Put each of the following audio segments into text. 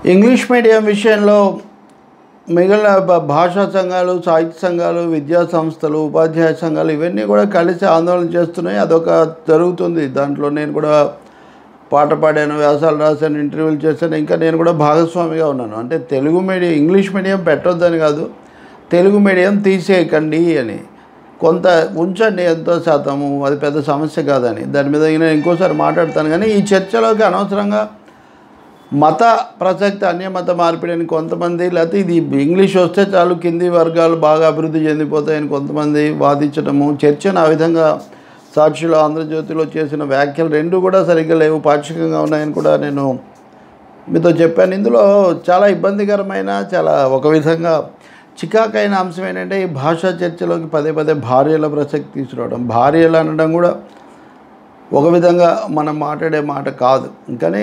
English medium విషయంలో మిగిలిన భా- భాషా సంఘాలు సాహిత్య సంఘాలు విద్యా సంస్థలు ఉపాధ్యాయ సంఘాలు ఇవన్నీ కూడా కలిసి ఆందోళన చేస్తున్నాయి అదొక జరుగుతుంది దాంట్లో నేను కూడా పాట పాడాను వ్యాసాలు రాశాను ఇంటర్వ్యూలు చేశాను ఇంకా నేను కూడా భాగస్వామిగా ఉన్నాను అంటే తెలుగు మీడియం ఇంగ్లీష్ మీడియం పెట్టొద్దని కాదు తెలుగు మీడియం తీసేయకండి అని కొంత ఉంచండి ఎంతో శాతము అది పెద్ద సమస్య కాదని దాని మీద నేను ఇంకోసారి మాట్లాడతాను కానీ ఈ చర్చలోకి అనవసరంగా మత ప్రసక్తి అన్యమత మార్పిడి అని కొంతమంది లేకపోతే ఇది ఇంగ్లీష్ వస్తే చాలు కింది వర్గాలు బాగా అభివృద్ధి చెందిపోతాయని కొంతమంది వాదించడము చర్చను ఆ విధంగా సాక్షిలో ఆంధ్రజ్యోతిలో చేసిన వ్యాఖ్యలు రెండు కూడా సరిగ్గా లేవు పాక్షికంగా ఉన్నాయని కూడా నేను మీతో చెప్పాను ఇందులో చాలా ఇబ్బందికరమైన చాలా ఒక విధంగా చికాకైన అంశం ఏంటంటే ఈ భాషా చర్చలోకి పదే పదే భార్యల ప్రసక్తి తీసుకురావడం భార్యలు అనడం కూడా ఒక విధంగా మనం మాట్లాడే మాట కాదు కానీ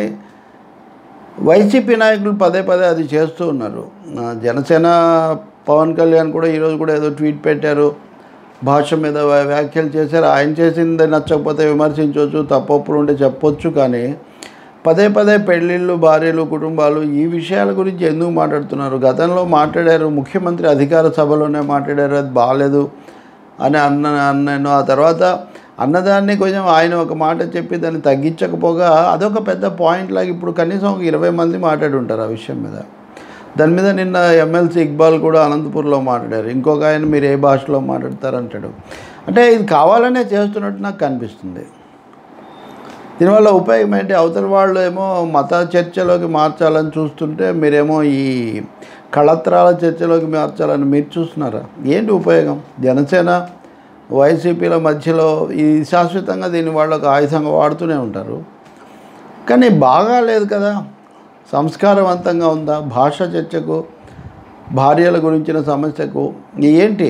వైసీపీ నాయకులు పదే పదే అది చేస్తూ ఉన్నారు ఆ, జనసేన పవన్ కళ్యాణ్ కూడా ఈరోజు కూడా ఏదో ట్వీట్ పెట్టారు భాష మీద వ్య- వ్యాఖ్యలు చేశారు ఆయన చేసింది నచ్చకపోతే విమర్శించవచ్చు తప్పొప్పులు ఉంటే చెప్పొచ్చు కానీ పదే పదే పెళ్ళిళ్ళు భార్యలు కుటుంబాలు ఈ విషయాల గురించి ఎందుకు మాట్లాడుతున్నారు గతంలో మాట్లాడారు ముఖ్యమంత్రి అధికార సభలోనే మాట్లాడారు అది బాగాలేదు అని అన్న అన్నాను ఆ తర్వాత అన్నదాన్ని కొంచెం ఆయన ఒక మాట చెప్పి దాన్ని తగ్గించకపోగా అదొక పెద్ద పాయింట్ లాగా ఇప్పుడు కనీసం ఒక ఇరవై మంది మాట్లాడి ఉంటారు ఆ విషయం మీద దాని మీద నిన్న ఎమ్మెల్సీ ఇక్బాల్ కూడా అనంతపూర్లో మాట్లాడారు ఇంకొక ఆయన మీరు ఏ భాషలో మాట్లాడతారంటాడు అంటే ఇది కావాలనే చేస్తున్నట్టు నాకు కనిపిస్తుంది దీనివల్ల ఉపయోగం ఏంటి అవతల వాళ్ళు ఏమో మత చర్చలోకి మార్చాలని చూస్తుంటే మీరేమో ఈ కళత్రాల చర్చలోకి మార్చాలని మీరు చూస్తున్నారా ఏంటి ఉపయోగం జనసేన వైసీపీల మధ్యలో ఈ శాశ్వతంగా దీన్ని వాళ్ళు ఒక ఆయుధంగా వాడుతూనే ఉంటారు కానీ బాగా లేదు కదా సంస్కారవంతంగా ఉందా భాష చర్చకు భార్యల గురించిన సమస్యకు ఏంటి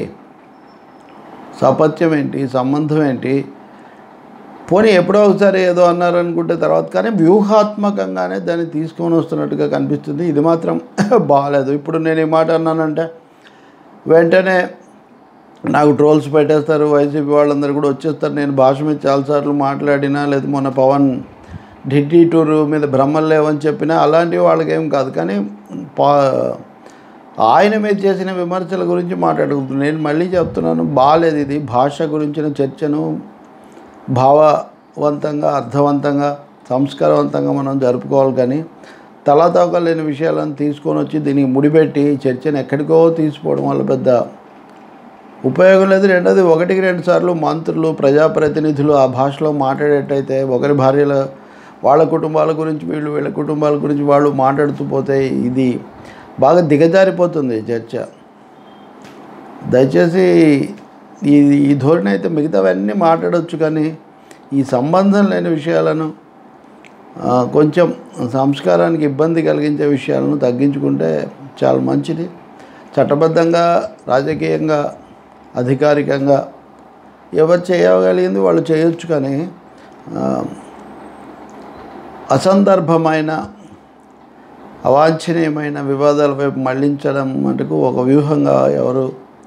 సపత్యం ఏంటి సంబంధం ఏంటి పోనీ ఎప్పుడో ఒకసారి ఏదో అన్నారు అనుకుంటే తర్వాత కానీ వ్యూహాత్మకంగానే దాన్ని తీసుకొని వస్తున్నట్టుగా కనిపిస్తుంది ఇది మాత్రం బాగాలేదు ఇప్పుడు నేను ఈ మాట అన్నానంటే వెంటనే నాకు ట్రోల్స్ పెట్టేస్తారు వైసీపీ వాళ్ళందరూ కూడా వచ్చేస్తారు నేను భాష మీద చాలాసార్లు మాట్లాడినా లేదా మొన్న పవన్ ఢిల్లీ టూర్ మీద భ్రమలు లేవని చెప్పినా అలాంటివి వాళ్ళకేం కాదు కానీ పా ఆయన మీద చేసిన విమర్శల గురించి మాట్లాడుకుంటున్నాను నేను మళ్ళీ చెప్తున్నాను బాగాలేదు ఇది భాష గురించిన చర్చను భావవంతంగా అర్థవంతంగా సంస్కారవంతంగా మనం జరుపుకోవాలి కానీ తలాతోక లేని విషయాలను తీసుకొని వచ్చి దీనికి ముడిపెట్టి చర్చను ఎక్కడికో తీసుకోవడం వల్ల పెద్ద ఉపయోగం లేదు రెండోది ఒకటికి రెండు సార్లు మంత్రులు ప్రజాప్రతినిధులు ఆ భాషలో మాట్లాడేటైతే ఒకరి భార్యల వాళ్ళ కుటుంబాల గురించి వీళ్ళు వీళ్ళ కుటుంబాల గురించి వాళ్ళు మాట్లాడుతూ పోతే ఇది బాగా దిగజారిపోతుంది ఈ చర్చ దయచేసి ఈ ఈ ధోరణి అయితే మిగతావన్నీ మాట్లాడవచ్చు కానీ ఈ సంబంధం లేని విషయాలను ఆ, కొంచెం సంస్కారానికి ఇబ్బంది కలిగించే విషయాలను తగ్గించుకుంటే చాలా మంచిది చట్టబద్ధంగా రాజకీయంగా అధికారికంగా ఎవరు చేయగలిగింది వాళ్ళు చేయొచ్చు కానీ ఆ, అసందర్భమైన అవాంఛనీయమైన వివాదాల వైపు మళ్లించడం మటుకు ఒక వ్యూహంగా ఎవరు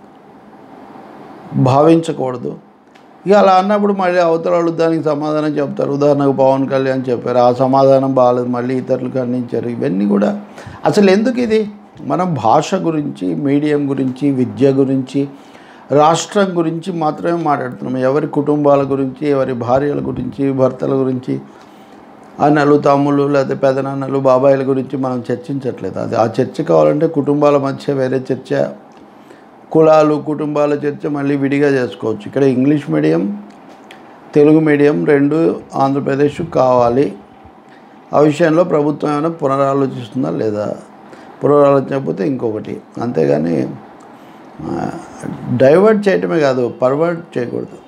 భావించకూడదు ఇక అలా అన్నప్పుడు మళ్ళీ అవతల వాళ్ళు దానికి సమాధానం చెప్తారు ఉదాహరణకు పవన్ కళ్యాణ్ చెప్పారు ఆ సమాధానం బాగాలేదు మళ్ళీ ఇతరులు ఖండించారు ఇవన్నీ కూడా అసలు ఎందుకు ఇది మనం భాష గురించి మీడియం గురించి విద్య గురించి రాష్ట్రం గురించి మాత్రమే మాట్లాడుతున్నాం ఎవరి కుటుంబాల గురించి ఎవరి భార్యల గురించి భర్తల గురించి అన్నలు తమ్ముళ్ళు లేదా పెదనాన్నలు బాబాయిల గురించి మనం చర్చించట్లేదు అది ఆ చర్చ కావాలంటే కుటుంబాల మధ్య వేరే చర్చ కులాలు కుటుంబాల చర్చ మళ్ళీ విడిగా చేసుకోవచ్చు ఇక్కడ ఇంగ్లీష్ మీడియం తెలుగు మీడియం రెండు ఆంధ్రప్రదేశ్ కావాలి ఆ విషయంలో ప్రభుత్వం ఏమైనా పునరాలోచిస్తుందా లేదా పునరాలోచించకపోతే ఇంకొకటి అంతేగాని డైవర్ట్ చేయటమే కాదు పర్వర్ట్ చేయకూడదు